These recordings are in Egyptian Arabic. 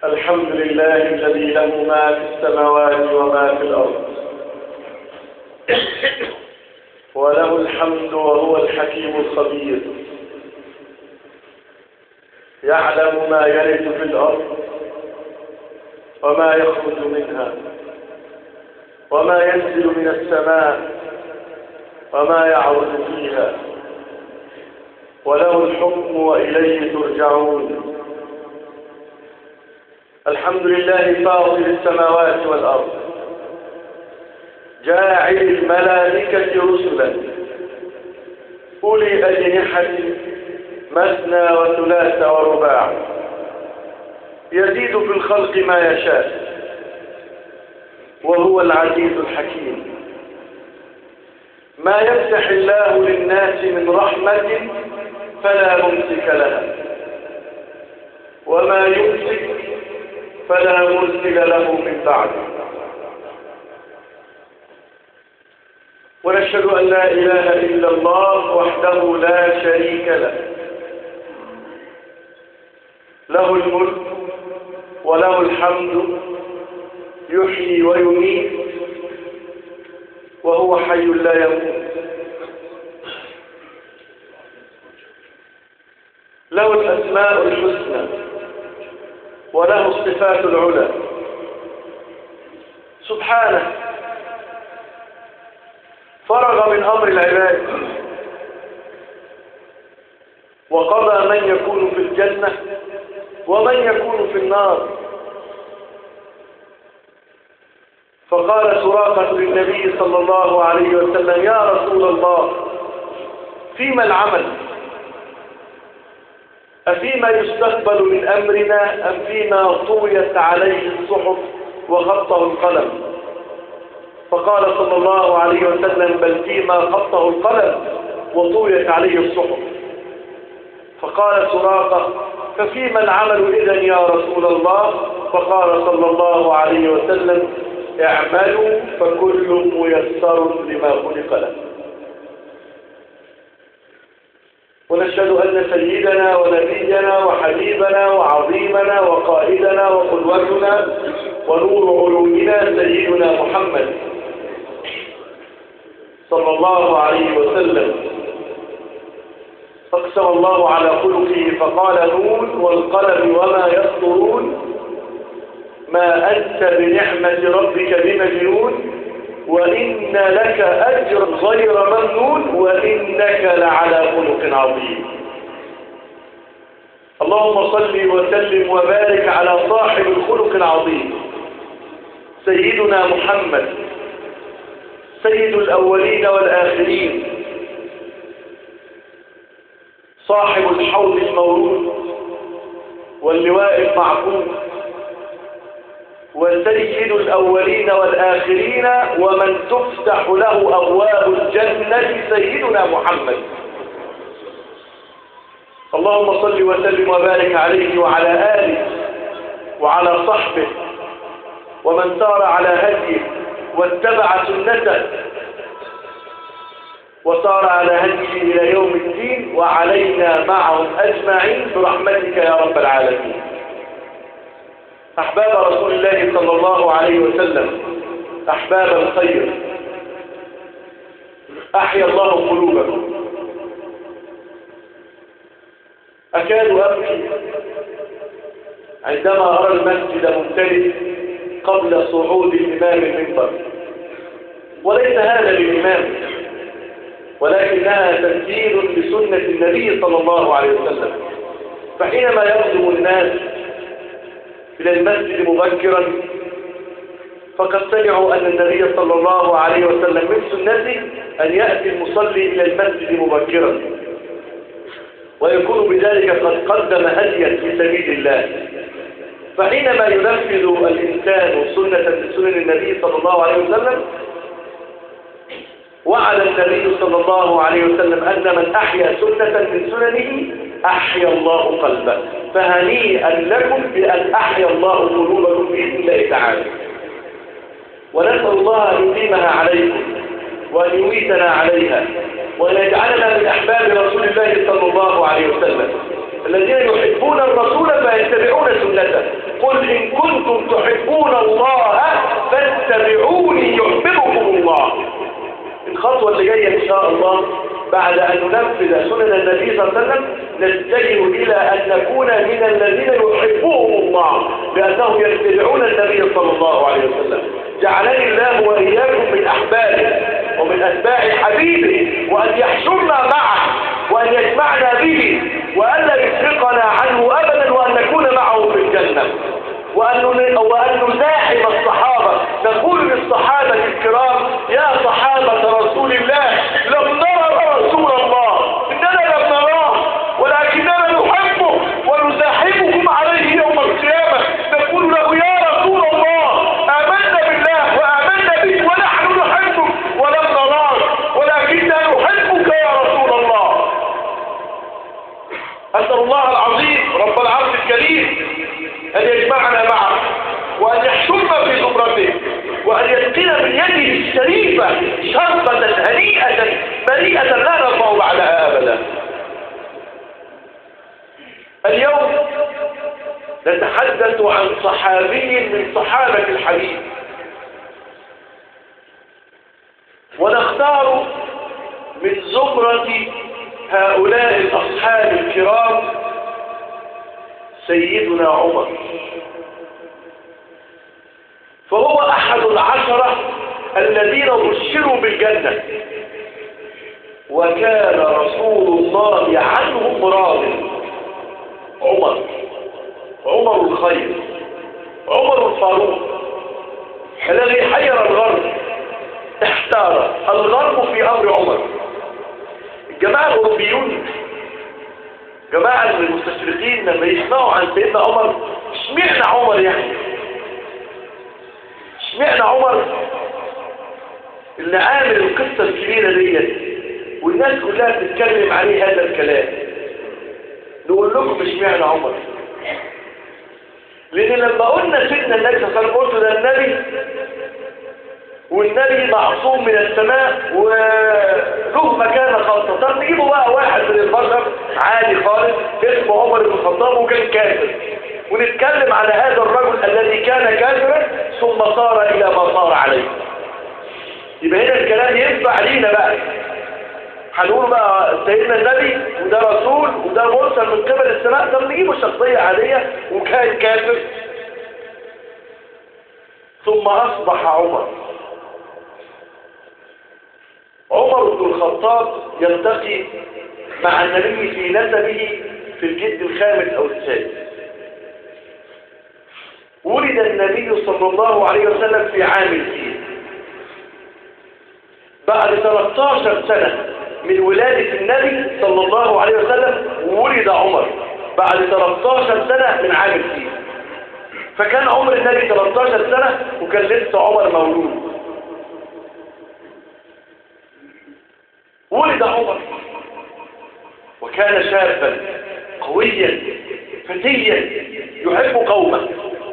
الحمد لله الذي له ما في السماوات وما في الأرض وله الحمد وهو الحكيم الخبير يعلم ما يرد في الأرض وما يخرج منها وما ينزل من السماء وما يعرض فيها وله الحكم وإليه ترجعون الحمد لله فاطر السماوات والأرض جاعل الملائكة رسلا أولي أجنحة مثنى وثلاث ورباع يزيد في الخلق ما يشاء وهو العزيز الحكيم ما يفتح الله للناس من رحمة فلا ممسك لها وما يمسك فلا مرسل له من بعده ونشهد أن لا إله إلا الله وحده لا شريك له له الملك وله الحمد يحيي ويميت وهو حي لا يموت له الأسماء الحسنى وله الصفات العلى سبحانه فرغ من أمر العباد وقضى من يكون في الجنة ومن يكون في النار فقال سراقة للنبي صلى الله عليه وسلم يا رسول الله فيما العمل أفيما يستقبل من أمرنا أم فيما طويت عليه الصحف وخطه القلم فقال صلى الله عليه وسلم بل فيما خطه القلم وطويت عليه الصحف فقال سراقة ففيما العمل إذا يا رسول الله فقال صلى الله عليه وسلم اعملوا فكل ميسر لما خلق له ونشهد أن سيدنا ونبينا وحبيبنا وعظيمنا وقائدنا وقدوتنا ونور علومنا سيدنا محمد صلى الله عليه وسلم أقسم الله على خلقه فقال نون والقلم وما يسطرون ما أنت بنعمة ربك بمجنون وإن لك أجر غير ممنون وإنك لعلى خلق عظيم اللهم صل وسلم وبارك على صاحب الخلق العظيم سيدنا محمد سيد الأولين والآخرين صاحب الحوض المورود واللواء المعقود وسيد الأولين والآخرين ومن تفتح له أبواب الجنة سيدنا محمد اللهم صل وسلم وبارك عليه وعلى آله وعلى صحبه ومن سار على هديه واتبع سنته وصار على هديه إلى يوم الدين وعلينا معهم أجمعين برحمتك يا رب العالمين أحباب رسول الله صلى الله عليه وسلم أحباب الخير أحيا الله قلوبكم أكاد أبكي عندما أرى المسجد ممتلئ قبل صعود الإمام المنبر وليس هذا للإمام ولكنها تسجيل لسنة النبي صلى الله عليه وسلم فحينما يقدم الناس إلى المسجد مبكرا فقد سمعوا أن النبي صلى الله عليه وسلم من سنته أن يأتي المصلي إلى المسجد مبكرا ويكون بذلك قد قدم هديا في سبيل الله فحينما ينفذ الإنسان سنة من سنن النبي صلى الله عليه وسلم وعد النبي صلى الله عليه وسلم أن من أحيا سنة من سننه أحيا الله قلبه فهنيئا لكم بأن أحيا الله قلوبكم بإذن الله تعالى ونسأل الله أن يقيمها عليكم وأن يميتنا عليها وأن يجعلنا من أحباب رسول الله صلى الله عليه وسلم الذين يحبون الرسول فيتبعون سنته قل إن كنتم تحبون الله فاتبعوني يحببكم الله الخطوة اللي جاية إن شاء الله بعد أن ننفذ سنن النبي صلى الله عليه وسلم نتجه إلى أن نكون من الذين يحبهم الله لأنهم يتبعون النبي صلى الله عليه وسلم جعلني الله وإياكم من أحبابه ومن أتباع حبيبه وأن يحشرنا معه وأن يجمعنا به وأن لا يفرقنا عنه أبدا وأن نكون معه في الجنة وأن وأن نزاحم الصحابة نقول للصحابة الكرام يا صحابة رسول الله لم نرى رسول الله إننا لم نراه ولكننا نحبه ونزاحمكم عليه يوم القيامة نقول له يا رسول الله آمنا بالله وآمنا به ونحن نحبك ولم نراك ولكننا نحبك يا رسول الله أسأل الله العظيم رب العرش الكريم أن يجمعنا معه وأن يحشرنا في زمرته وأن يسقينا من يده الشريفة شربة هنيئة بريئة لا نرفع بعدها أبدا اليوم نتحدث عن صحابي من صحابة الحبيب ونختار من زمرة هؤلاء الأصحاب الكرام سيدنا عمر فهو أحد العشرة الذين بشروا بالجنة وكان رسول الله عنهم راض عمر عمر الخير عمر الفاروق الذي حير الغرب احتار الغرب في أمر عمر الجماعة الأوروبيون جماعة المستشرقين لما يسمعوا عن سيدنا عمر اشمعنى عمر يعني اشمعنى عمر اللي عامل القصة الكبيرة ديت والناس كلها بتتكلم عليه هذا الكلام نقول لكم اشمعنى عمر لان لما قلنا سيدنا النبي صلى الله عليه وسلم قلت ده النبي والنبي معصوم من السماء وله مكانة خاصة طب نجيبه بقى واحد من البشر عادي خالص اسمه عمر بن الخطاب وكان كافر ونتكلم على هذا الرجل الذي كان كافرا ثم صار إلى ما صار عليه يبقى هنا الكلام ينفع لينا بقى هنقول بقى سيدنا النبي وده رسول وده مرسل من قبل السماء طب نجيبه شخصية عادية وكان كافر ثم أصبح عمر عمر بن الخطاب يلتقي مع النبي في نسبه في الجد الخامس أو السادس ولد النبي صلى الله عليه وسلم في عام الفيل بعد 13 سنة من ولادة النبي صلى الله عليه وسلم ولد عمر بعد 13 سنة من عام الفيل فكان عمر النبي 13 سنة وكان لسه عمر مولود ولد عمر وكان شابا قويا فتيا يحب قومه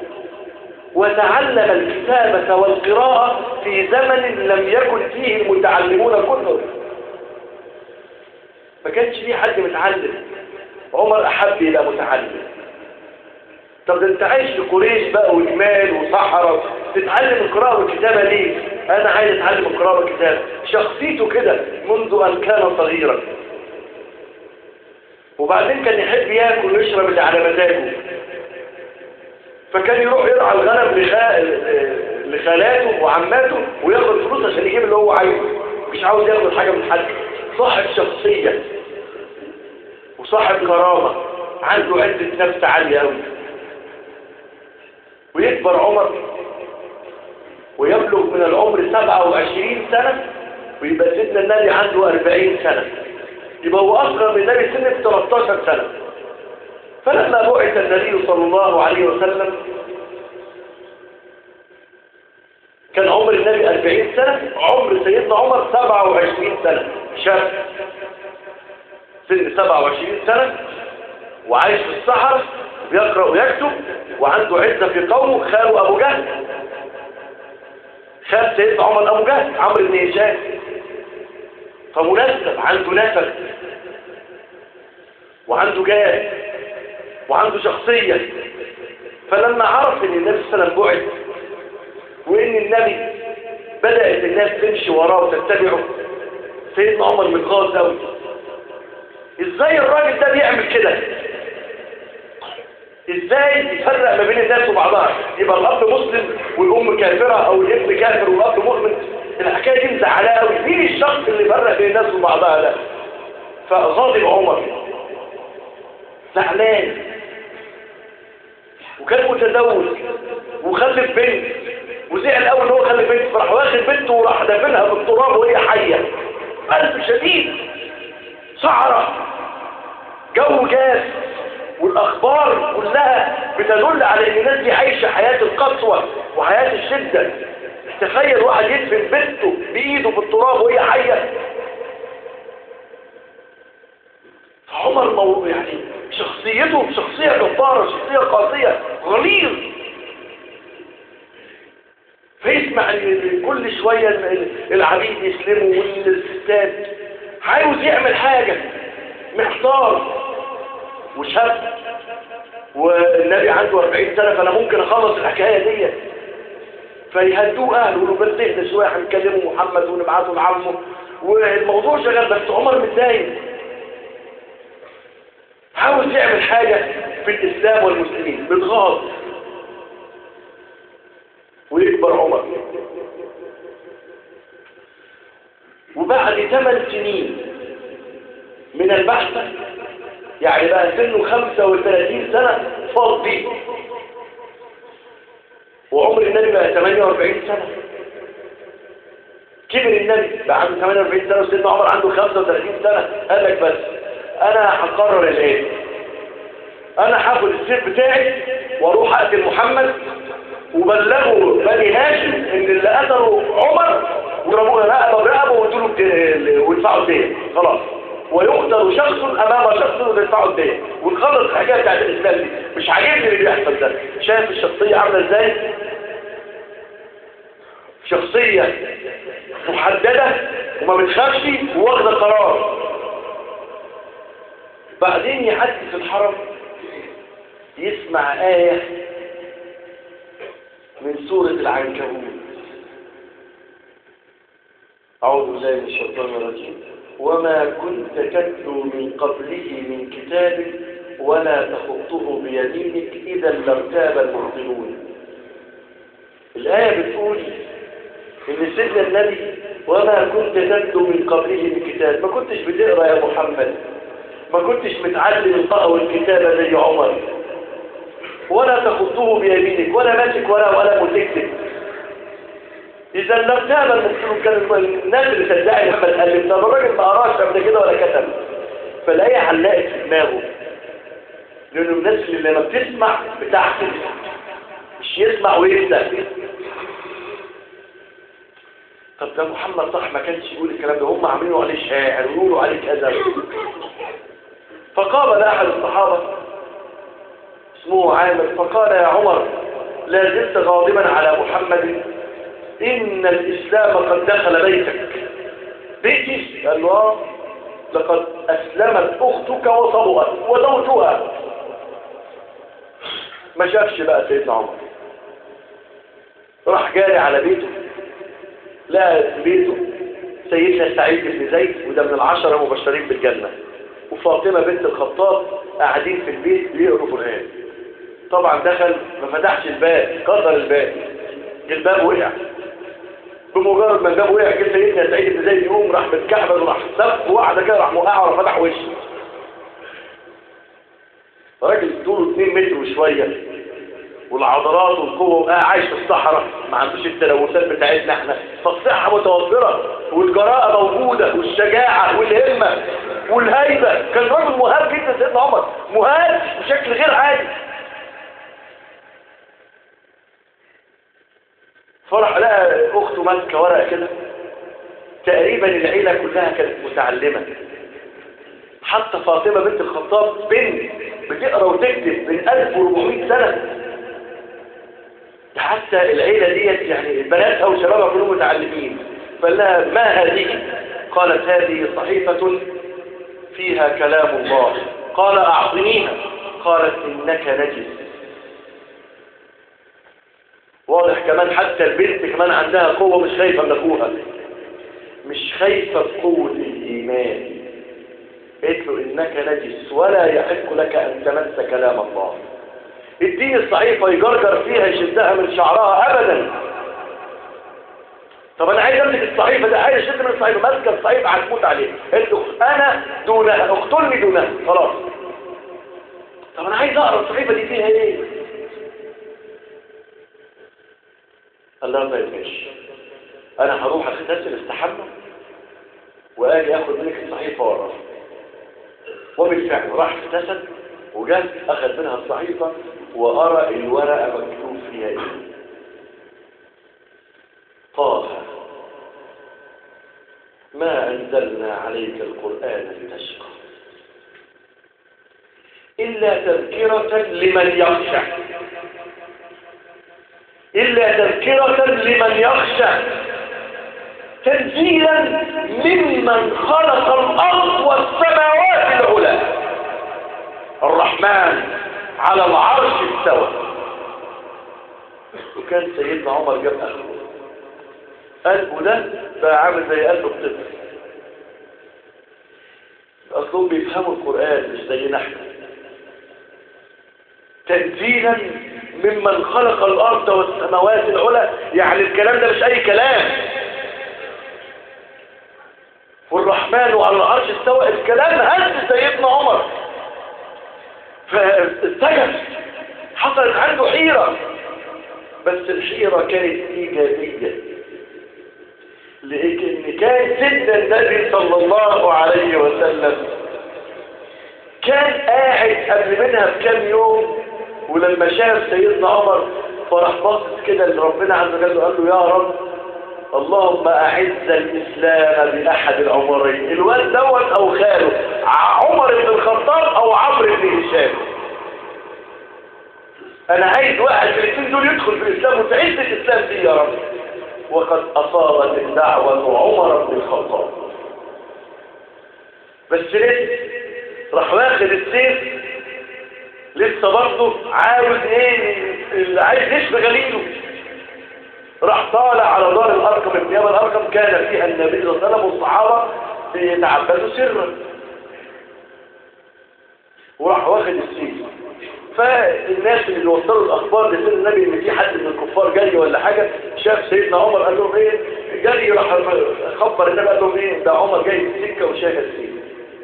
وتعلم الكتابة والقراءة في زمن لم يكن فيه المتعلمون كثر ما كانش فيه حد متعلم عمر أحب إلى متعلم طب ده انت عايش في قريش بقى وجمال وصحراء تتعلم القراءة والكتابة ليه انا عايز اتعلم القراءة والكتابة شخصيته كده منذ ان كان صغيرا وبعدين كان يحب ياكل ويشرب اللي على مزاجه فكان يروح يرعى الغنم لخالاته وعماته وياخد فلوس عشان يجيب اللي هو عايزه مش عاوز ياخد حاجة من حد صاحب شخصية وصاحب كرامة عنده عزة نفس عالية قوي ويكبر عمر ويبلغ من العمر 27 سنة ويبقى سيدنا النبي عنده 40 سنة يبقى هو أصغر من النبي سنة 13 سنة فلما بعث النبي صلى الله عليه وسلم كان عمر النبي 40 سنة عمر سيدنا عمر 27 سنة شاب سن 27 سنة وعايش في الصحراء بيقرأ ويكتب وعنده عزة في قومه خاله أبو جهل خال سيدنا عمر أبو جهل عمرو بن هشام فمنسب عنده نسب وعنده جاه وعنده شخصية فلما عرف ان النبي صلى الله عليه وسلم بعث وان النبي بدأت الناس تمشي وراه وتتبعه سيدنا عمر متغاظ قوي ازاي الراجل ده بيعمل كده ازاي يفرق ما بين الناس وبعضها يبقى الاب مسلم والام كافره او الابن كافر والاب مؤمن الحكايه دي مزعلاه قوي مين الشخص اللي فرق بين الناس وبعضها ده فغاضب عمر زعلان وكان متزوج وخلف بنت وزعل قوي ان هو خلف بنت فراح واخد بنته وراح دافنها في التراب وهي حيه قلب شديد صعرة جو جاف والاخبار كلها بتدل على ان الناس دي عايشه حياه القسوه وحياه الشده تخيل واحد يدفن بنته بايده في التراب وهي حيه عمر مو يعني شخصيته شخصية جبارة شخصية قاسية غليظ فيسمع ان كل شوية العبيد يسلموا والستات عاوز يعمل حاجة محتار وشاب والنبي عنده 40 سنة فانا ممكن اخلص الحكاية دي فيهدوه اهله يقولوا بس اهدى شوية هنكلمه محمد ونبعته لعمه والموضوع شغال بس عمر متضايق عاوز يعمل حاجة في الإسلام والمسلمين بتغاض ويكبر عمر وبعد ثمان سنين من البحث يعني بقى سنه 35 سنة فاضي وعمر النبي بقى 48 سنة كبر النبي بقى عنده 48 سنة وسيدنا عمر عنده 35 سنة قال لك بس انا هقرر الايه انا هاخد السيف بتاعي واروح اقتل محمد وبلغوا بني هاشم ان اللي قتلوا عمر وضربوه رقبه برقبه وادوا ويدفعوا الدين خلاص ويقتل شخص امام شخص ويدفعوا الدين ونخلص الحكايه بتاعت الاسلام دي مش عاجبني اللي بيحصل ده شايف الشخصيه عامله ازاي شخصيه محدده وما بتخافش وواخده قرار بعدين يعدي في الحرم يسمع آية من سورة العنكبوت أعوذ بالله من الشيطان الرجيم وما كنت تتلو من قبله من كتاب ولا تخطه بيمينك إذا لارتاب المبطلون الآية بتقول إن سيدنا النبي وما كنت تتلو من قبله من كتاب ما كنتش بتقرأ يا محمد ما كنتش متعلم القراءة والكتابة زي عمر ولا تخطه بيمينك ولا ماسك ولا ولا متكتب إذا لارتاب المسلمون كان الناس اللي تدعي لما تقلب طب الراجل ما قراش قبل كده ولا كتب فالآية علقت في دماغه لأنه الناس اللي لما بتسمع بتحكم مش يسمع ويبدأ طب ده محمد صح ما كانش يقول الكلام ده هم عاملينه عليه شاعر ويقولوا عليه كذا فقابل أحد الصحابة اسمه عامر فقال يا عمر لا زلت غاضبا على محمد إن الإسلام قد دخل بيتك بيتي قال له لقد أسلمت أختك وصبغت وزوجها ما شافش بقى سيدنا عمر راح جاري على بيته لقى في بيته سيدنا سعيد بن زيد وده من العشرة مبشرين بالجنة وفاطمة بنت الخطاب قاعدين في البيت بيقروا قرآن طبعا دخل ما فتحش الباب كسر الباب الباب وقع بمجرد ما الباب وقع كده سيدنا سعيد بن زيد يقوم راح متكعبل وراح سف واحدة كده راح موقعه وراح فتح وشه راجل طوله 2 متر وشوية والعضلات والقوة وقاعد عايش في الصحراء ما عندوش التلوثات بتاعتنا احنا فالصحة متوفرة والجراءة موجودة والشجاعة والهمة والهيبة كان راجل مهاب جدا سيدنا عمر مهاب بشكل غير عادي فرح لقى اخته ماسكه ورقه كده تقريبا العيله كلها كانت متعلمه حتى فاطمه بنت الخطاب بنت بتقرا وتكتب من 1400 سنه ده حتى العيله ديت يعني بناتها وشبابها كلهم متعلمين فقال لها ما هذه قالت هذه صحيفه فيها كلام الله قال اعطنيها قالت انك نجس واضح كمان حتى البنت كمان عندها قوة مش خايفة من أخوها مش خايفة بقوة الإيمان قلت له إنك نجس ولا يحق لك أن تمس كلام الله الدين الصحيفة يجرجر فيها يشدها من شعرها أبدا طب أنا عايز أمسك الصحيفة ده عايز أشد من الصحيفة ماسكة الصحيفة هتموت عليه قلت له أنا دونها اقتلني دونها خلاص طب أنا عايز أقرأ الصحيفة دي فيها إيه قال لها طيب ماشي أنا هروح أغتسل استحمى وقال اخد منك الصحيفة وراها وبالفعل راح اغتسل وجاء أخذ منها الصحيفة وأرى الورقة مكتوب فيها إيه طه ما أنزلنا عليك القرآن لتشقى إلا تذكرة لمن يخشى إلا تذكرة لمن يخشى تنزيلا ممن خلق الأرض والسماوات العلى الرحمن على العرش استوى وكان سيدنا عمر جاب أخره قلبه ده بقى عامل زي قلبه الطفل أصلهم بيفهموا القرآن مش زينا احنا تنزيلا ممن خلق الأرض والسماوات العلى يعني الكلام ده مش أي كلام والرحمن على العرش استوى الكلام هز سيدنا عمر فاستجب حصلت عنده حيرة بس الحيرة كانت إيجابية لأن كان سيدنا النبي صلى الله عليه وسلم كان قاعد قبل منها بكام يوم ولما شاف سيدنا عمر فراح باصص كده لربنا عز وجل وقال له يا رب اللهم أعز الإسلام بأحد العمرين الوالد دوت أو خاله عمر بن الخطاب أو عمرو بن هشام أنا عايز واحد من الاثنين دول يدخل في الإسلام وتعز الإسلام دي يا رب وقد أصابت الدعوة عمر بن الخطاب بس لسه راح واخد السيف لسه برضه عاوز ايه اللي عايز يشفي غليله راح طالع على دار الأرقم ابن يابا الأرقم كان فيها النبي صلى الله عليه وسلم والصحابة بيتعبدوا سرا وراح واخد السيف فالناس اللي وصلوا الأخبار لسيدنا النبي إن في حد من الكفار جاي ولا حاجة شاف سيدنا عمر قال لهم إيه جري راح خبر النبي قال لهم إيه ده عمر جاي في السكة وشاهد السيف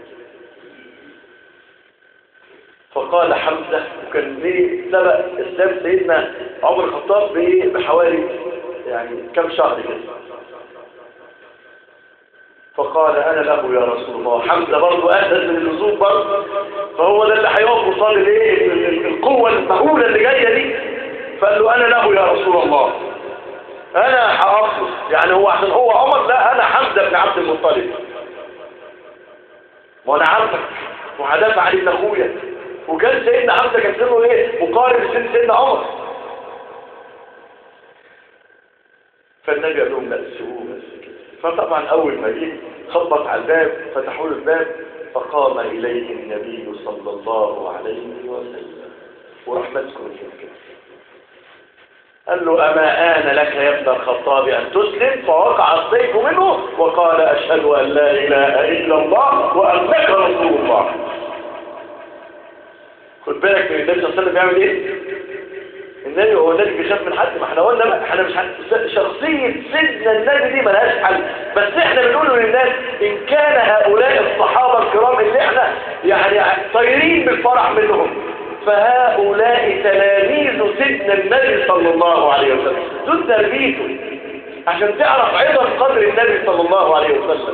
فقال حمزة وكان ليه سبق إسلام سيدنا عمر الخطاب بحوالي يعني كم شهر كده فقال أنا له يا رسول الله حمزة برضه أهدد من اللزوم برضه فهو ده اللي هيقف قصاد الايه القوة المهولة اللي جاية دي فقال له أنا له يا رسول الله أنا هأخلص يعني هو عشان هو عمر لا أنا حمزة بن عبد المطلب وأنا عارفك وهدافع عن ابن أخويا وكان سيدنا حمزة كان سنه ايه مقارب لسن سيدنا عمر فالنبي قال لهم لا سيبوه بس كده فطبعا اول ما جه خبط على الباب فتحوا له الباب فقام اليه النبي صلى الله عليه وسلم وراح ماسكه من كده قال له أما آن لك يا ابن الخطاب أن تسلم فوقع السيف منه وقال أشهد أن لا إله إلا الله وأنك رسول الله خد بالك من النبي صلى الله عليه وسلم بيعمل ايه النبي هو النبي بيخاف من حد ما احنا قلنا بقى احنا مش حد شخصية سيدنا النبي دي ملهاش حل بس احنا بنقول للناس ان كان هؤلاء الصحابة الكرام اللي احنا يعني طايرين بالفرح منهم فهؤلاء تلاميذ سيدنا النبي صلى الله عليه وسلم دول تربيته عشان تعرف عظم قدر النبي صلى الله عليه وسلم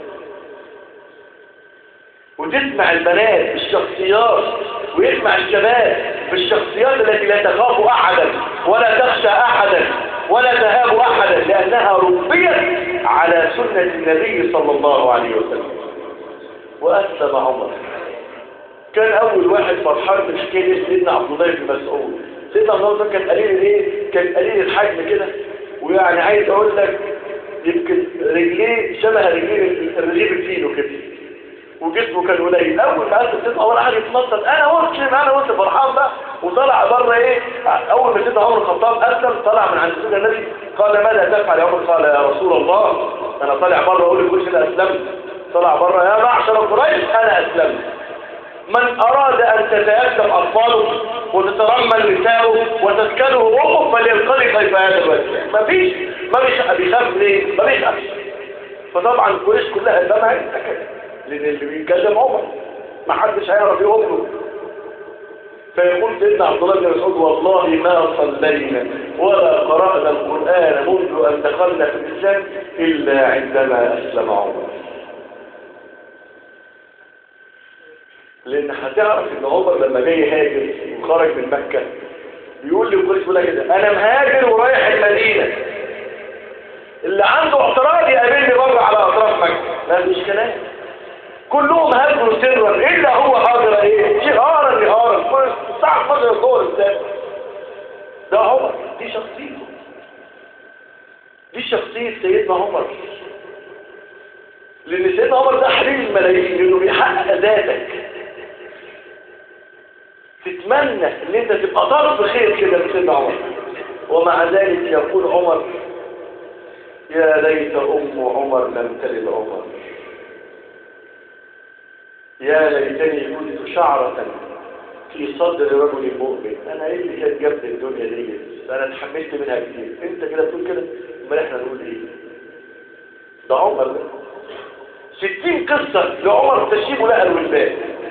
وتسمع البنات بالشخصيات ويسمع الشباب بالشخصيات التي لا تخاف أحدا ولا تخشى أحدا ولا تهاب أحدا لأنها ربيت على سنة النبي صلى الله عليه وسلم وأسلم عمر كان أول واحد فرحان بالحكاية سيدنا عبد الله بن مسعود سيدنا عبد الله كان قليل الايه كان قليل الحجم كده ويعني عايز اقول لك يمكن رجليه شبه رجليه الرجيب الفينو كده وجسمه كان قليل اول ما قال سيدنا عمر قعد يتنطط انا مسلم انا مسلم فرحان بقى وطلع بره ايه اول ما سيدنا عمر الخطاب اسلم طلع من عند سيدنا النبي قال ماذا تفعل يا عمر قال يا رسول الله انا طالع بره اقول لكل شيء اسلمت طلع بره يا معشر قريش انا اسلمت من اراد ان تتيسر اطفاله وتترمل نساؤه وتسكنه امه فلينقلي كيف هذا الوجه مفيش ما بيخ- بيخاف ليه ما بيخافش فطبعا القريش كلها قدامها لان اللي بيتكلم عمر ما حدش هيعرف يقوم فيقول سيدنا عبد الله بن مسعود والله ما صلينا ولا قرأنا القرآن منذ أن دخلنا في الإسلام إلا عندما أسلم عمر لأن هتعرف إن عمر لما جاي يهاجر وخرج من مكة بيقول للقريش بيقول لها كده أنا مهاجر ورايح المدينة اللي عنده اعتراض يقابلني بره على أطراف مكة ما فيش كلام كلهم هاجروا سرا إلا هو هاجر إيه جهارا جهارا كل الساعة 12 الظهر إزاي ده عمر دي شخصيته دي شخصية سيدنا عمر لأن سيدنا عمر ده حبيب الملايين لأنه بيحقق ذاتك تتمنى ان انت تبقى طرف خير كده بسيدنا عمر ومع ذلك يقول عمر يا ليت ام عمر لم تلد عمر يا ليتني كنت شعرة في صدر رجل مؤمن انا ايه اللي كانت جنب الدنيا دي انا اتحملت منها كتير انت كده بتقول كده امال احنا نقول ايه ده عمر ده ستين قصة لعمر تشيب لها الولدان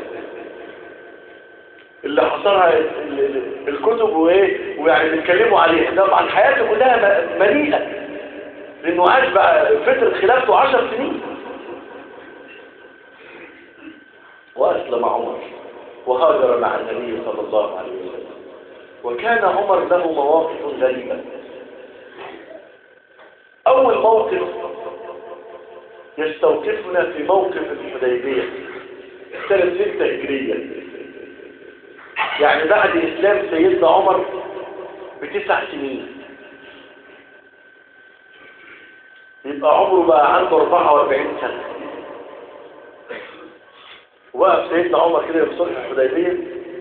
اللي حصلها ال- ال- الكتب وايه ويعني بيتكلموا عليها طبعا حياته كلها م- مليئة لانه عاش بقى فترة خلافته عشر سنين واسلم عمر وهاجر مع النبي صلى الله عليه وسلم وكان عمر له مواقف غريبة اول موقف يستوقفنا في موقف الحديبية سنة ستة هجرية يعني بعد إسلام سيدنا عمر بتسع سنين يبقى عمره بقى عنده 44 سنة وقف سيدنا عمر كده في صلح الحديبية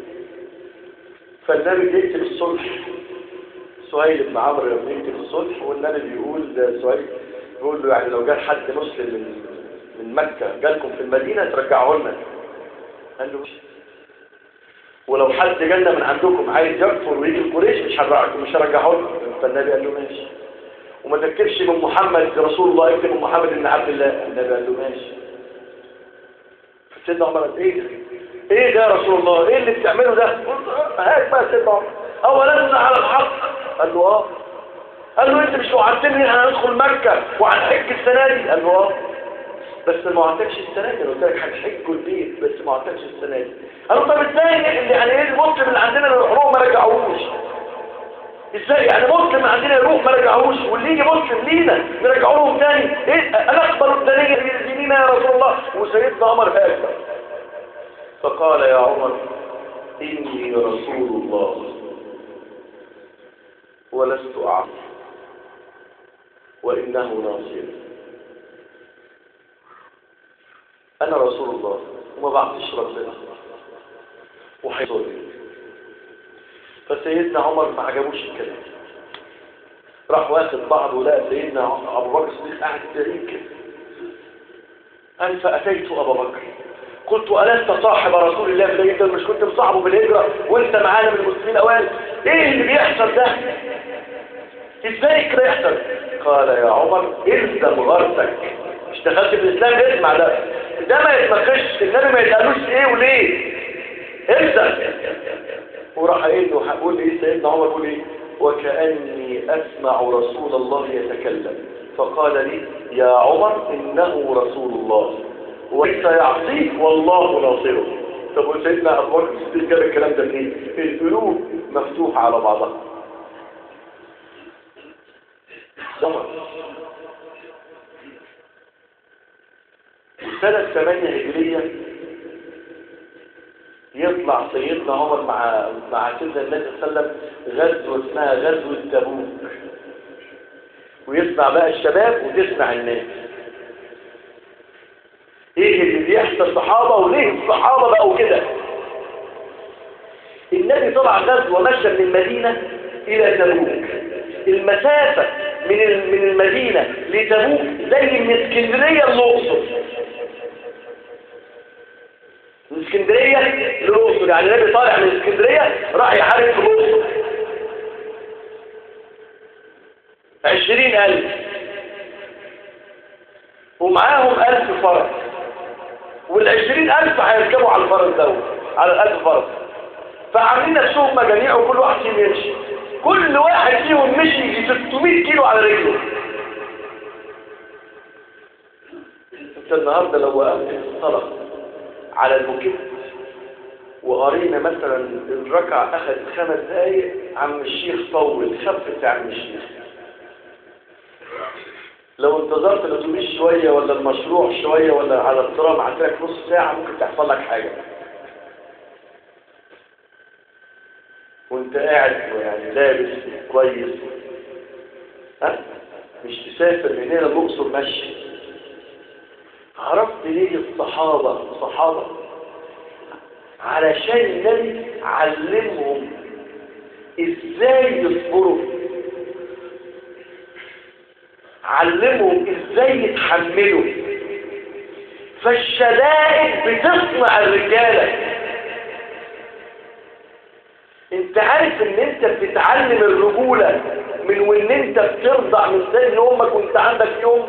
فالنبي بيكتب الصلح سهيل بن عمرو لما يكتب الصلح والنبي بيقول سهيل بيقول له يعني لو جه حد مسلم من من مكة جالكم في المدينة ترجعوه لنا قال له مش ولو حد جالنا من عندكم عايز يكفر ويجي القريش مش هرجعكم مش هرجعه لكم فالنبي قال له ماشي وما تكتبش من محمد رسول الله اكتب من محمد بن عبد الله النبي قال له ماشي سيدنا عمر قال ايه ده ايه ده يا رسول الله ايه اللي بتعمله ده هات بقى سيدنا عمر اولا على الحق قال له اه قال له انت مش وعدتني ان انا ادخل مكه وهنحج السنه دي قال له اه بس ما وعدتكش السنه دي انا قلت لك هنحج البيت بس ما وعدتكش السنه دي قال له طب ازاي اللي يعني ايه المسلم اللي عندنا اللي يروح ما رجعوش ازاي يعني مسلم عندنا يروح ما رجعوش واللي يجي مسلم لينا نرجعوا لهم تاني ايه انا اقبل الدنيا لينا يا رسول الله وسيدنا عمر هاجر فقال يا عمر اني رسول الله ولست اعلم وانه ناصري انا رسول الله وما بعطيش ربنا وحيصلي فسيدنا عمر ما عجبوش الكلام راح واخد بعضه لقى سيدنا ابو بكر الصديق قاعد بعيد كده قال فاتيت ابا بكر قلت ألست صاحب رسول الله في الهجرة مش كنت مصاحبه في الهجرة وانت معانا من المسلمين الأوائل ايه اللي بيحصل ده ازاي كده يحصل قال يا عمر الزم غرسك مش دخلت في الإسلام اسمع ده ده ما يتناقش النبي ما يتقالوش ايه وليه الزم وراح قايل له هقول ايه سيدنا عمر بيقول ايه وكأني أسمع رسول الله يتكلم فقال لي يا عمر إنه رسول الله وليس يعصيك والله ناصره طب وسيدنا أبو بكر الصديق جاب الكلام ده منين؟ القلوب مفتوحة على بعضها عمر سنة 8 هجرية يطلع سيدنا عمر مع مع سيدنا النبي صلى الله عليه وسلم غزوة اسمها غزوة تبوك ويسمع بقى الشباب وتسمع الناس ايه اللي بيحصل صحابة وليه الصحابة بقوا كده ان النبي طلع غزوة مشى من المدينة إلى تبوك المسافة من من المدينة لتبوك زي من اسكندرية للأقصر من اسكندرية للأقصر يعني النبي طالع من اسكندرية راح يحارب في الأقصر عشرين ألف ومعاهم ألف فرس والعشرين ألف هيركبوا على الفرس ده على الألف فرس فعاملين نفسهم مجاميع وكل واحد فيهم يمشي كل واحد فيهم مشي يجي 600 كيلو على رجله انت النهارده لو وقفت في الصلاه على المكب وقرينا مثلا الركعه اخذت خمس دقايق عم الشيخ طول خفت يا عم الشيخ لو انتظرت الاتوبيس شويه ولا المشروع شويه ولا على الترام عندك نص ساعه ممكن تحصل لك حاجه وانت قاعد يعني لابس كويس ها مش تسافر من هنا الاقصر مشي عرفت ليه الصحابه الصحابه علشان النبي علمهم ازاي يصبروا علمهم ازاي يتحملوا فالشدائد بتصنع الرجاله انت عارف ان انت بتتعلم الرجولة من وان انت بترضع من سن امك وانت عندك يوم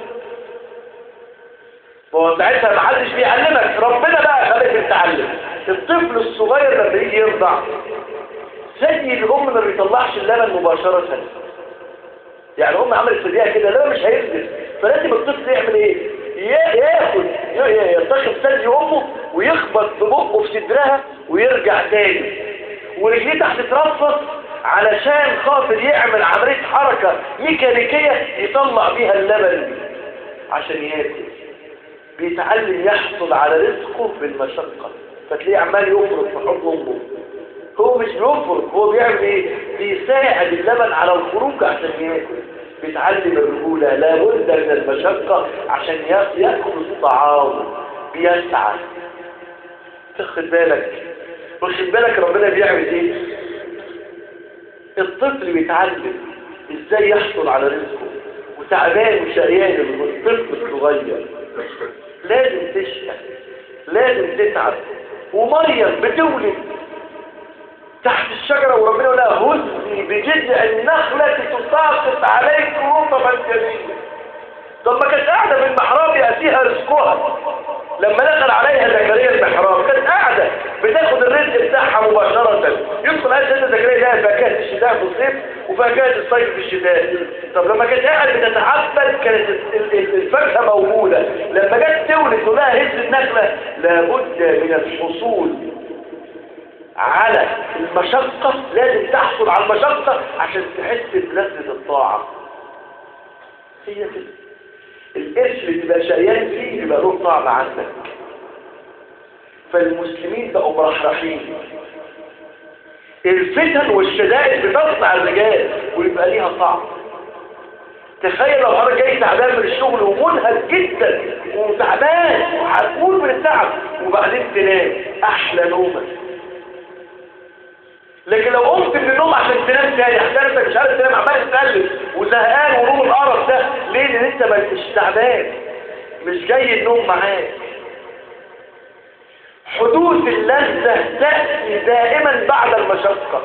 فهو ساعتها محدش بيعلمك ربنا بقى خليك تتعلم الطفل الصغير لما يجي يرضع زي الام ما بيطلعش اللبن مباشرة يعني الام عملت في دقيقة كده لا مش هينزل فلازم الطفل يعمل ايه ياخد يتخذ ثلج امه ويخبط ببقه في صدرها ويرجع تاني ورجليه تحت ترفص علشان خاطر يعمل عملية حركة ميكانيكية يطلع بيها اللبن عشان ياكل بيتعلم يحصل على رزقه بالمشقة فتلاقيه عمال يفرق في حضن امه هو مش بيفرق هو بيعمل ايه بيساعد اللبن على الخروج عشان ياكل بيتعلم الرجولة لابد من المشقة عشان ياكل الطعام بيسعى تاخد بالك واخد بالك ربنا بيعمل ايه الطفل بيتعلم ازاي يحصل على رزقه وتعبان وشقيان الطفل الصغير لازم تشقى لازم تتعب ومريم بتولد تحت الشجرة وربنا يقول لها هزي بجذع النخلة تساقط عليك رطبا جميلا طب ما كانت قاعدة في المحراب يأتيها رزقها لما دخل عليها زكريا المحراب كانت قاعدة بتاخد الرزق بتاعها مباشرة يدخل عليها سيدنا زكريا لها فاكهة الشتاء في الصيف وفاكهة الصيف في الشتاء طب لما كانت قاعدة بتتعبد كانت الفاكهة موجودة لما جت تولد ولها هز النخلة لابد من الحصول على المشقة لازم تحصل على المشقة عشان تحس بلذة الطاعة هي كده القرش اللي تبقى شقيان فيه يبقى له طعم عندك فالمسلمين بقوا مرحرحين الفتن والشدائد بتصنع الرجال ويبقى ليها طعم تخيل لو حضرتك جاي تعبان من الشغل ومنهك جدا وتعبان وهتموت من التعب وبعدين تنام احلى نومه لكن لو قمت من النوم عشان تنام تاني احسن مش عارف تنام عمال تتقلب وزهقان ونوم القرف ده ليه لان انت مش تعبان مش جاي النوم معاك حدوث اللذة تأتي دائما بعد المشقة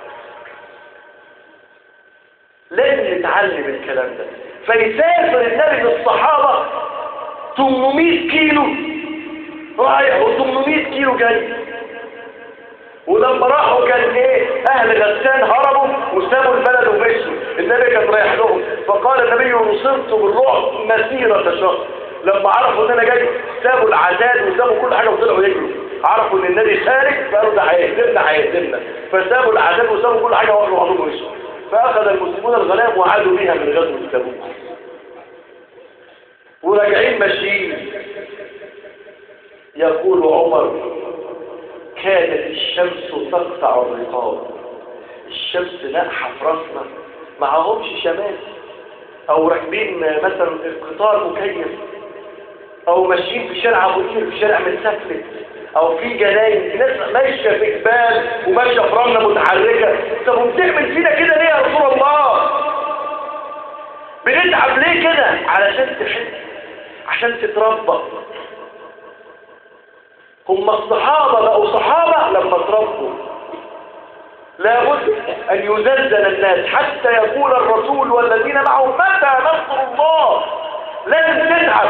لازم نتعلم الكلام ده فيسافر النبي بالصحابة 800 كيلو رايح و800 كيلو جاي ولما راحوا كان ايه اهل غسان هربوا وسابوا البلد ومشوا النبي كان رايح لهم فقال النبي نصرت بالرعب مسيرة شهر لما عرفوا ان انا جاي سابوا العتاد وسابوا كل حاجة وطلعوا يجروا عرفوا ان النبي خارج فقالوا ده هيهزمنا هيهزمنا فسابوا العتاد وسابوا كل حاجة وقالوا بعضهم ومشوا فاخذ المسلمون الغنائم وعادوا بها من غزوة تبوك وراجعين ماشيين يقول عمر كادت الشمس تقطع الرقاب الشمس ناقحة في راسنا معهمش شمال او راكبين مثلا قطار مكيف او ماشيين في شارع ابو قير في شارع متسفلت او في جناين في ناس ماشيه في جبال وماشيه في رمله متحركه طب وبتعمل فينا كده ليه يا رسول الله بنتعب ليه كده علشان تحس عشان تتربى هم الصحابه بقوا صحابه لما تربوا لابد ان يزلزل الناس حتى يقول الرسول والذين معه متى نصر الله لازم تتعب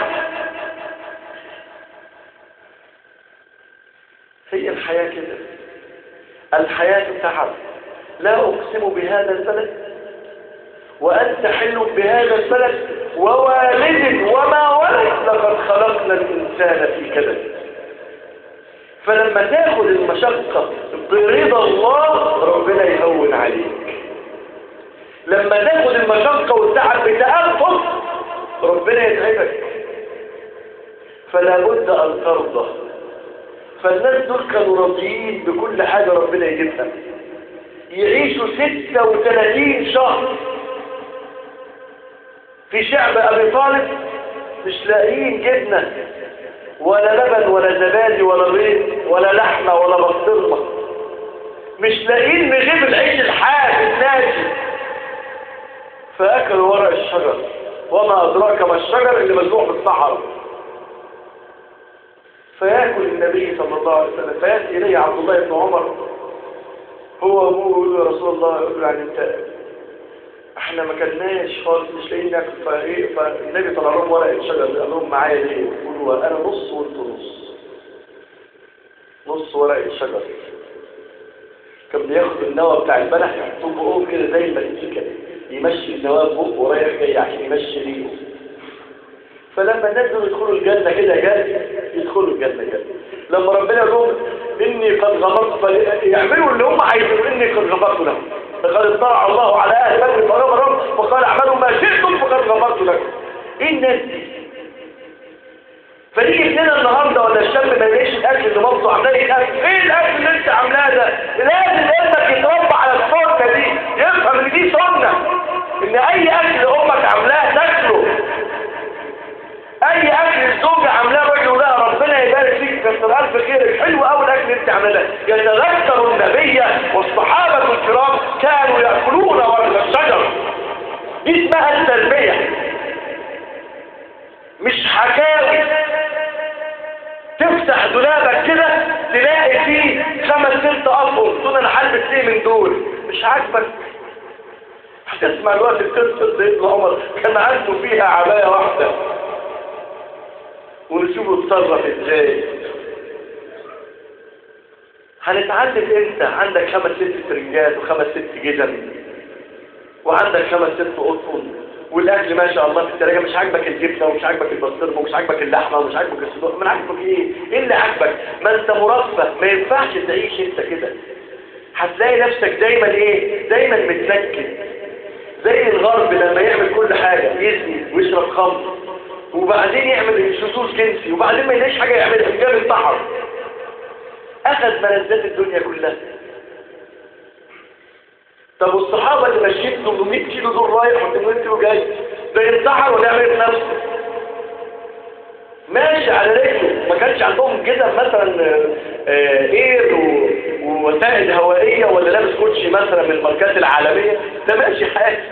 هي الحياة كده الحياة تعب لا أقسم بهذا البلد وأنت حل بهذا البلد ووالد وما ولد لقد خلقنا الإنسان في كبد فلما تاخد المشقة برضا الله ربنا يهون عليك لما تاخد المشقة والتعب بتأفف ربنا يتعبك فلا بد أن ترضى فالناس دول كانوا راضيين بكل حاجة ربنا يجيبها يعيشوا 36 شهر في شعب أبي طالب مش لاقيين جبنة ولا لبن ولا زبادي ولا بيض ولا لحمة ولا بسطرمة مش لاقيين نجيب العيش الحاد الناشف فأكلوا ورق الشجر وما أدراك ما الشجر اللي مزروع في الصحراء فيأكل النبي صلى الله عليه وسلم فيأتي إليه عبد الله بن عمر هو أبوه يقول له يا رسول الله يقول له يعني أنت احنا ما كلناش خالص مش لاقيين ناكل فايه فالنبي طلع لهم ورقه شجر قال لهم معايا ليه؟ يقولوا انا نص وانت نص نص ورقه شجر كان بياخد النوى بتاع البلح يحطوه بقهم كده زي المزيكا يمشي النواه بقه ورايح جاي عشان يمشي ريقه فلما الناس دول يدخلوا الجنة كده جري يدخلوا الجنة جري لما ربنا يقول لهم إني قد غفرت يعملوا اللي هم عايزين إني قد غفرت لهم لقد اطلع الله على أهل بدر فغفرهم وقال اعملوا ما شئتم فقد غفرت لكم إيه الناس دي؟ فنيجي ابننا النهارده ولا الشاب ما يلاقيش الاكل اللي مامته عاملاه الاكل ايه الاكل اللي انت عاملاه ده لازم ابنك يتربى على السنه دي يفهم ان دي سنه ان اي اكل امك عاملاه تاكله اي اكل الزوجه عاملاه راجل لها ربنا يبارك فيك كتر الف خيرك حلو قوي الاكل اللي انت عاملاه يتذكر النبي والصحابه الكرام كانوا ياكلون ورق الشجر دي اسمها التربيه مش حكاوي تفتح دولابك كده تلاقي فيه خمس ست اطقم تقول انا هلبس ايه من دول مش عاجبك هتسمع الوقت القصه سيدنا عمر كان عنده فيها عبايه واحده ونشوفه اتصرف ازاي هنتعلم انت عندك خمس ست ترنجات وخمس ست جزم وعندك خمس ست قطن والاكل ما شاء الله في الثلاجه مش عاجبك الجبنه ومش عاجبك البسطرمه ومش عاجبك اللحمه ومش عاجبك الصدوق من عاجبك ايه ايه اللي عاجبك ما انت مرفه ما ينفعش تعيش انت كده هتلاقي نفسك دايما ايه دايما متنكد زي الغرب لما يعمل كل حاجه يزني ويشرب خمر وبعدين يعمل شذوذ جنسي وبعدين ما يلاقيش حاجه يعملها جاب انتحر اخذ ملذات الدنيا كلها طب والصحابة اللي ماشيين 800 كيلو دول رايح و 800 كيلو جاي ده ينتحر ولا يعمل ايه بنفسه ماشي على رجله ما كانش عندهم كده مثلا آه، اير و- ووسائل هوائية ولا لابس كوتشي مثلا من الماركات العالمية ده ماشي حاجة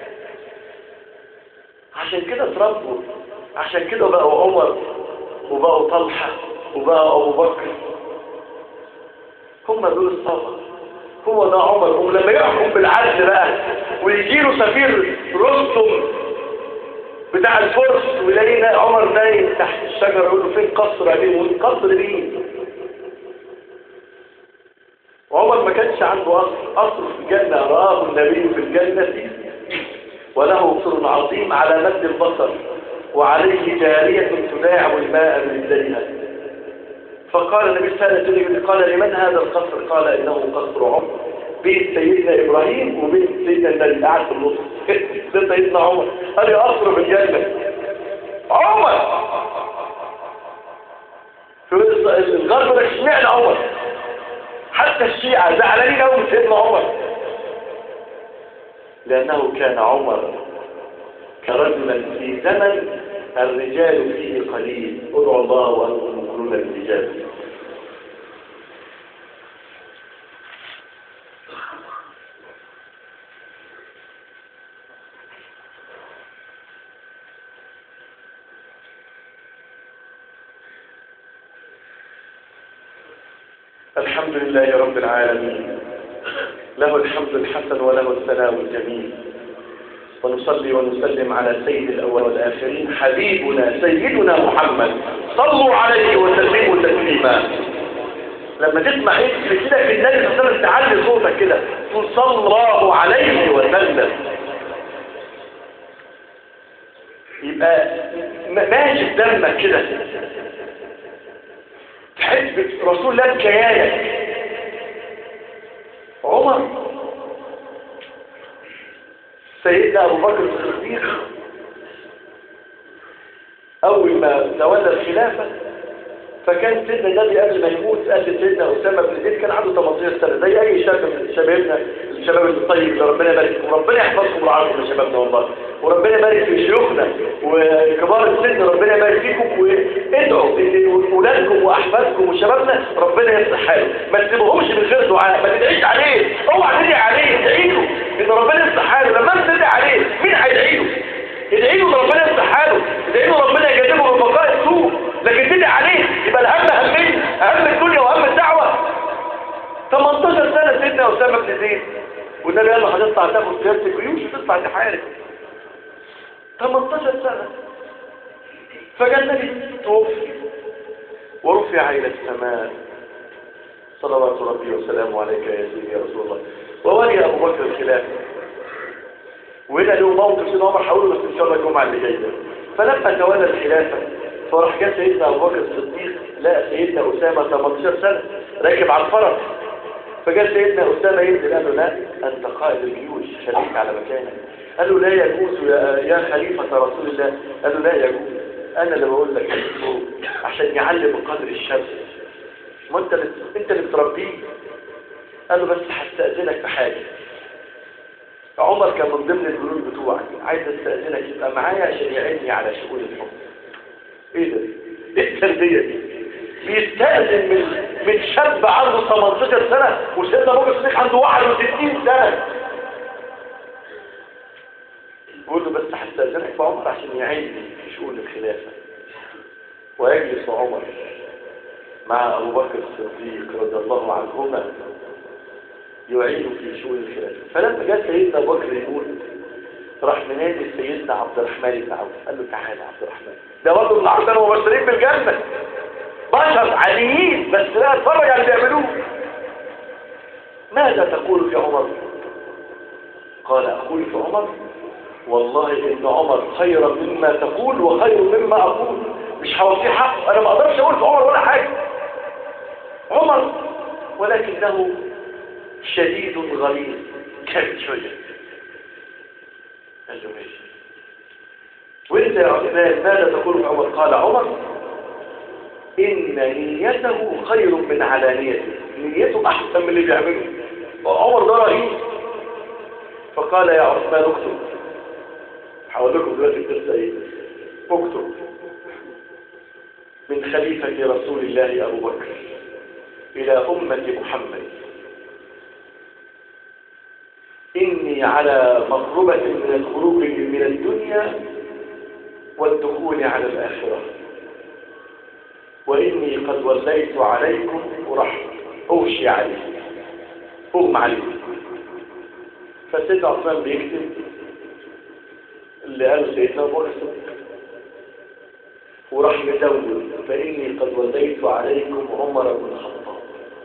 عشان كده اتربوا عشان كده بقوا عمر وبقوا طلحة وبقوا أبو بكر هم دول الصفا هو ده عمر ولما يحكم بالعدل بقى ويجي له سفير رستم بتاع الفرس ويلاقي عمر نايم تحت الشجرة يقول له فين قصر عليه يقول قصر مين وعمر ما كانش عنده قصر قصر في الجنة رآه النبي في الجنة وله قصر عظيم على مد البصر وعليه جارية تداعب الماء من يديها فقال النبي صلى الله عليه وسلم قال لمن هذا القصر قال إنه قصر عمر بيت سيدنا إبراهيم وبيت سيدنا النبي قاعد في النص ده سيدنا عمر قال لي قصر في الجنة عمر في الغرب ده اشمعنى عمر حتى الشيعة زعلانين قوي من سيدنا عمر لأنه كان عمر كرجلا في زمن الرجال فيه قليل ادعوا الله وأنتم مؤمنون بالرجال الحمد لله رب العالمين له الحمد الحسن وله الثناء الجميل ونصلي ونسلم على سيد الأول والآخرين حبيبنا سيدنا محمد صلوا عليه وسلموا تسليما لما تسمع اسم كده في النبي صلى الله عليه وسلم تعلي صوتك كده تقول صلى الله عليه وسلم يبقى ماشي في دمك كده تحب رسول الله بكيانك عمر سيدنا أبو بكر الصديق أول ما تولى الخلافة فكان سيدنا النبي قبل ما يموت قال لسيدنا أسامة بن زيد كان عنده 18 سنة زي أي شاب من شبابنا الشباب الطيب اللي ربنا يبارك فيكم وربنا يحفظكم ويعافيكم يا شبابنا والله وربنا يبارك في شيوخنا وكبار السن ربنا يبارك فيكم وادعوا ان اولادكم واحفادكم وشبابنا ربنا يصلح حاله ما تسيبوهمش من غير دعاء ما تدعيش عليه اوعى تدعي عليه ادعي له ان ربنا يصلح حاله لما انت تدعي عليه مين هيدعي له؟ ادعي له ان ربنا يصلح حاله ادعي له ربنا يجنبه من بقاء السوء لكن تدعي عليه يبقى الهم همين اهم الدنيا واهم الدعوه 18 سنه سيدنا اسامه بن زيد والنبي قال له هتطلع تاخد قياده الجيوش وتطلع تحارب 18 سنه فجاء النبي توفي ورفع الى السماء صلوات ربي وسلامه عليك يا سيدي يا رسول الله وولي ابو بكر الخلافه وهنا له موقف سيدنا عمر حوله بس ان شاء الله الجمعه اللي جايه فلما تولى الخلافه فراح جاء سيدنا ابو بكر الصديق لقى سيدنا اسامه 18 سنه راكب على الفرس فجاء سيدنا اسامه ينزل قال له لا انت قائد الجيوش خليك على مكانك قال له لا يجوز يا, يا خليفه رسول الله قال له لا يجوز انا اللي بقول لك عشان يعلم قدر الشاب ما انت اللي انت اللي بتربيه قال له بس هستأذنك في حاجه عمر كان من ضمن الجنود بتوعك عايز استأذنك يبقى معايا عشان يعيني على شؤون الحكم ايه ده ايه التربية دي بيستأذن من من شاب عنده 18 سنة وسيدنا ابو الصديق عنده 61 سنة بيقول له بس هستأذنك في عمر عشان يعيني في شؤون الخلافة ويجلس عمر مع ابو بكر الصديق رضي الله عنهما يعين في شؤون الخلافة فلما جاء سيدنا ابو بكر يقول راح منادي سيدنا عبد الرحمن بن عوف قال له تعالى عبد الرحمن ده برضه من العشرة المبشرين بالجنة بشر عاديين بس لا اتفرج على اللي بيعملوه ماذا تقول في عمر قال اقول في عمر والله ان عمر خيرا مما تقول وخير مما اقول مش هوفيه حقه انا ما اقدرش اقول في عمر ولا حاجه عمر ولكنه شديد غليظ كان شويه قال له ماشي وانت يا عثمان ماذا تقول في عمر قال عمر ان نيته خير من علانيته نيته احسن من اللي بيعمله عمر ده رهيب فقال يا عثمان اكتب هقول لكم دلوقتي القصه ايه اكتب من خليفه رسول الله ابو بكر الى امه محمد إني على مطلبة من الخروج من الدنيا والدخول على الآخرة وإني قد وليت عليكم ورحمة أوشي عليكم أغم عليكم فسيدنا عثمان بيكتب اللي قاله سيدنا أبو بكر وراح مزود فإني قد وليت عليكم عمر بن الخطاب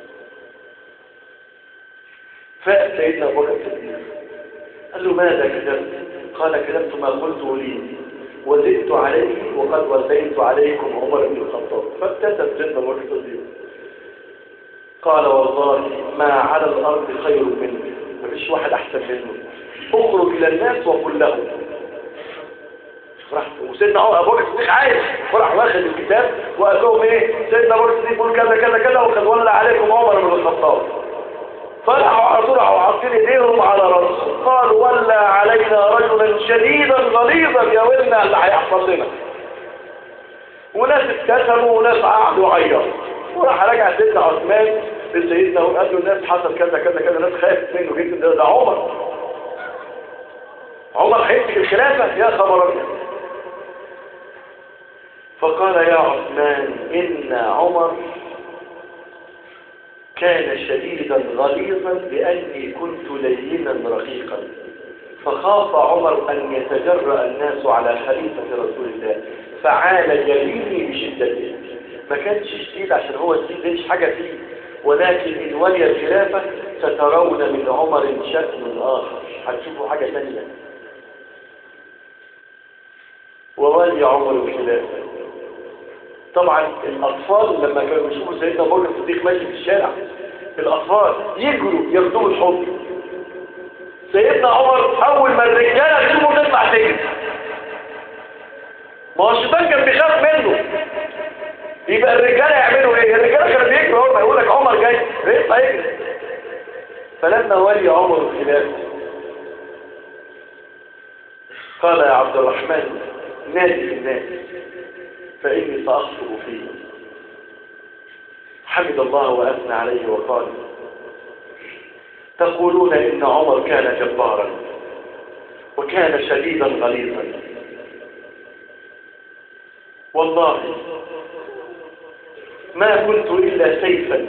فاء سيدنا أبو بكر الصديق قال له ماذا كتبت قال كتبت ما قلته لي وزدت عليه وقد وليت عليكم عمر بن الخطاب فابتسم سيدنا أبو بكر الصديق قال والله ما على الأرض خير منه مفيش واحد أحسن منه اخرج إلى الناس وقل لهم راح وسيدنا ابو بكر الصديق عايز وراح واخد الكتاب وقال لهم ايه سيدنا ابو بكر الصديق بيقول كذا كذا كذا وقد ولى عليكم عمر بن الخطاب فرحوا على طول وحاطين ايديهم على راسه قالوا ولى علينا رجلا شديدا غليظا يا ولنا اللي هيحصل لنا وناس ابتسموا وناس قعدوا عيطوا وراح راجع سيدنا عثمان لسيدنا وقال له الناس حصل كذا كذا كذا ناس خافت منه جدا ده, ده عمر عمر هيمسك الخلافة يا خبر ابيض فقال يا عثمان إن عمر كان شديدا غليظا لأني كنت لينا رقيقا فخاف عمر أن يتجرأ الناس على خليفة رسول الله فعال يميني بشدته ما كانش شديد عشان هو الدين مش حاجة فيه ولكن إن ولي الخلافة سترون من عمر شكل آخر هتشوفوا حاجة ثانية وولي عمر الخلافة طبعا الأطفال لما كانوا يشوفوا سيدنا أبو بكر الصديق ماشي في الشارع الأطفال يجروا ياخدوه الحضن سيدنا عمر أول ما الرجالة تشوفه تطلع تجري ما هو الشيطان كان بيخاف منه يبقى الرجالة يعملوا ايه الرجالة كانوا بيجروا اول ما يقول لك عمر جاي يطلع يجري فلما ولي عمر الخلافة قال يا عبد الرحمن نادي الناس فإني سأخطب فيه حمد الله وأثنى عليه وقال تقولون إن عمر كان جبارا وكان شديدا غليظا والله ما كنت إلا سيفا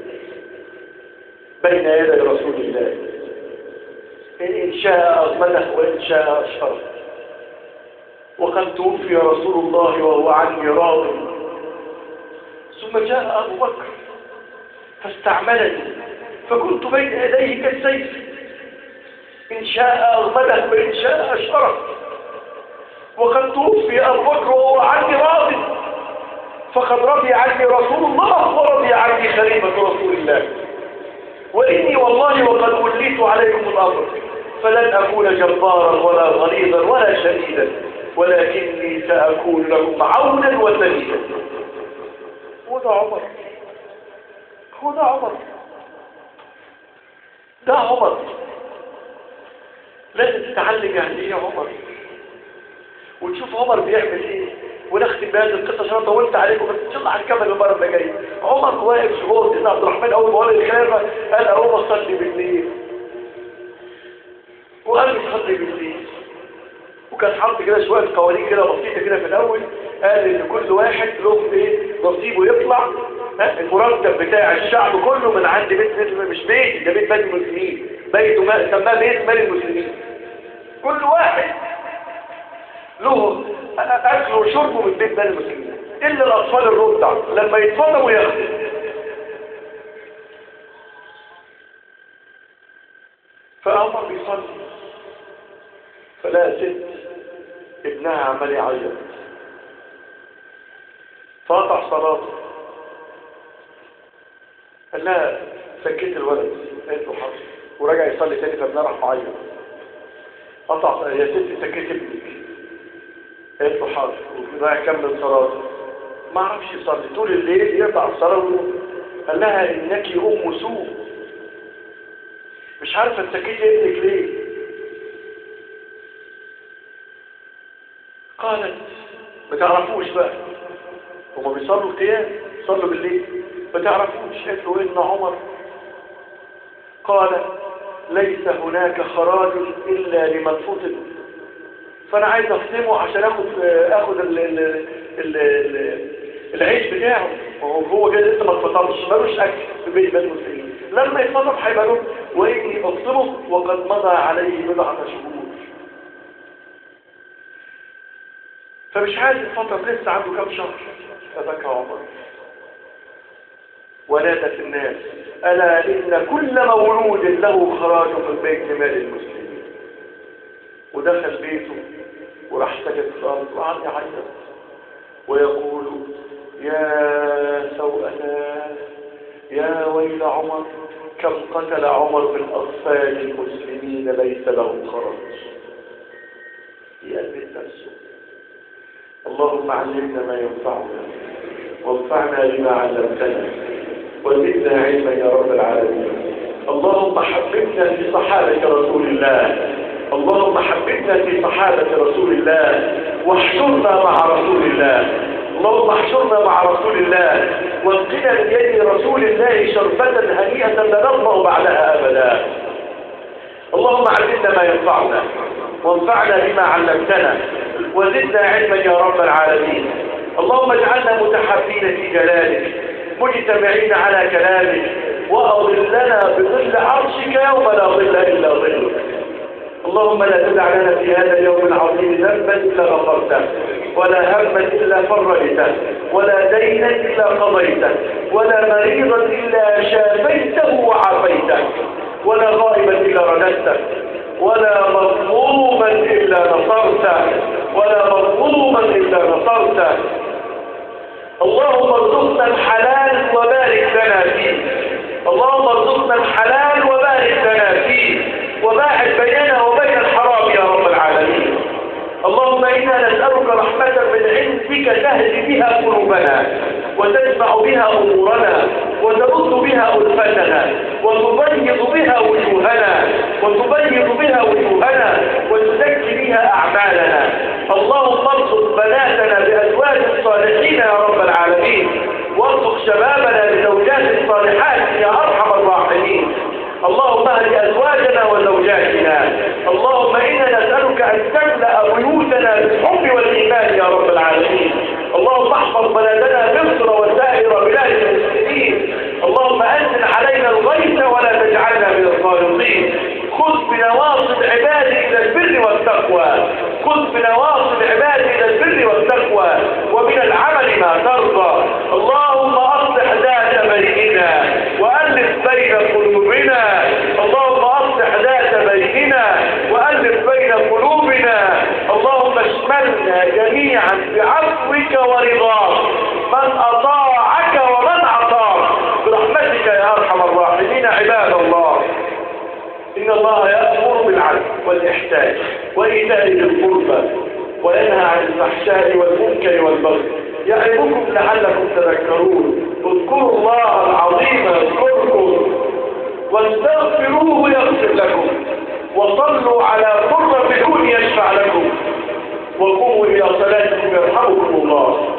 بين يدي رسول الله إن شاء أغمده وإن شاء أشهره وقد توفي رسول الله وهو عني راض ثم جاء أبو بكر فاستعملني فكنت بين يديه كالسيف إن شاء أغمده وإن شاء أشهره وقد توفي أبو بكر وهو عني راض فقد رضي عني رسول الله ورضي عني خليفة رسول الله وإني والله وقد وليت عليكم الأمر فلن أكون جبارا ولا غليظا ولا شديدا ولكني سأكون لكم عونا وسنيدا هو ده عمر هو ده عمر ده عمر لازم تتعلم يعني ايه عمر وتشوف عمر بيعمل ايه ونختم بهذه القصه عشان طولت عليكم بس ان شاء الله هنكمل المره اللي جايه عمر واقف هو سيدنا عبد الرحمن اول ما ولد الخلافه قال اقوم اصلي بالليل وقال يصلي بالليل وكان حط كده شويه قوانين كده بسيطه كده في الاول قال ان كل واحد له ايه نصيبه يطلع المرتب بتاع الشعب كله من عند بيت مش بيت ده بيت مال المسلمين بيته سماه بيت مال المسلمين كل واحد له أكل وشربه من بيت مال المسلمين إلا الأطفال الرضع لما يتفضلوا ياخدوا فأمر بيصلي فلا ست ابنها عمال يعيط فقطع صلاته قال لها سكت الولد قالت له حاضر ورجع يصلي تاني فابنها راح معيط قطع يا ست سكت ابنك قالت له حاضر وراح يكمل صلاته ما عرفش يصلي طول الليل يقطع الصلاه قال لها انك ام سوء مش عارفه تسكتي ابنك ليه قالت ما تعرفوش بقى هما بيصلوا القيام صلوا بالليل ما تعرفوش قالت له ان عمر قال ليس هناك خراج الا لمن فطن فانا عايز اخدمه عشان اخد اخد ال ال ال ال العيش بتاعه وهو هو جاي لسه ما اتفطرش ملوش اكل في بيت بني المسلمين لما يتفطر هيبقى له واني اخدمه وقد مضى عليه بضعه شهور فمش عايز يتفطر لسه عنده كام شهر فبكى عمر ونادت الناس ألا إن كل مولود له خراج من بيت مال المسلمين ودخل بيته وراح سجد في الأرض وقعد يعيط ويقول يا سوءنا يا ويل عمر كم قتل عمر من أطفال المسلمين ليس لهم خراج يأذن نفسه اللهم علمنا ما ينفعنا وانفعنا بما علمتنا وزدنا علما يا رب العالمين اللهم حببنا في صحابة رسول الله اللهم حببنا في صحابة رسول الله واحشرنا مع رسول الله اللهم احشرنا مع رسول الله واسقنا من يد رسول الله شربة هنيئة لا نظمأ بعدها أبدا اللهم علمنا ما ينفعنا وانفعنا بما علمتنا وزدنا علما يا رب العالمين اللهم اجعلنا متحابين في جلالك مجتمعين على كلامك وأظلنا بظل عرشك يوم لا ظل إلا ظلك اللهم لا تدع لنا في هذا اليوم العظيم ذنبا إلا غفرته ولا هما إلا فرجته ولا دينا إلا قضيته ولا مريضا إلا شافيته وعافيته ولا غائبا إلا رددته ولا مظلوما إلا نصرته ولا مظلوما إلا نصرته اللهم ارزقنا الحلال وبارك لنا فيه اللهم ارزقنا الحلال وبارك لنا فيه وباعد بيننا وبين الحرام يا رب العالمين اللهم إنا نسألك رحمة من عندك تهدي بها قلوبنا وتجمع بها أمورنا وترد بها ألفتنا وتبيض بها وجوهنا وتبيض بها وجوهنا وتزكي بها أعمالنا اللهم ارزق بناتنا بأزواج صالحين يا رب العالمين وارزق شبابنا بزوجات صالحات يا أرحم الراحمين اللهم اهد أزواجنا وزوجاتنا اللهم إنا نسألك أن تملأ بيوتنا بالحب والإيمان يا رب العالمين اللهم احفظ بلدنا مصر وسائر بلاد المسلمين اللهم أنزل علينا الغيث ولا تجعلنا من الظالمين خذ بنواصب عبادي إلى البر والتقوى خذ بنواصب عبادي إلى البر والتقوى ومن العمل ما ترضى اللهم أصلح ذات بيننا وألف بين قلوبنا اللهم أصلح ذات بيننا وألف بين قلوبنا اللهم اشملنا جميعا بعفوك ورضاك من أطاعك ومن عصاك برحمتك يا أرحم الراحمين عباد الله إن الله يأمر بالعدل والإحسان وإيتاء ذي القربى وينهى عن الفحشاء والمنكر والبغي يعظكم لعلكم تذكرون اذكروا الله العظيم يذكركم واستغفروه يغفر لكم وصلوا على قرة عيون يشفع لكم وقوموا إلى صلاتكم يرحمكم الله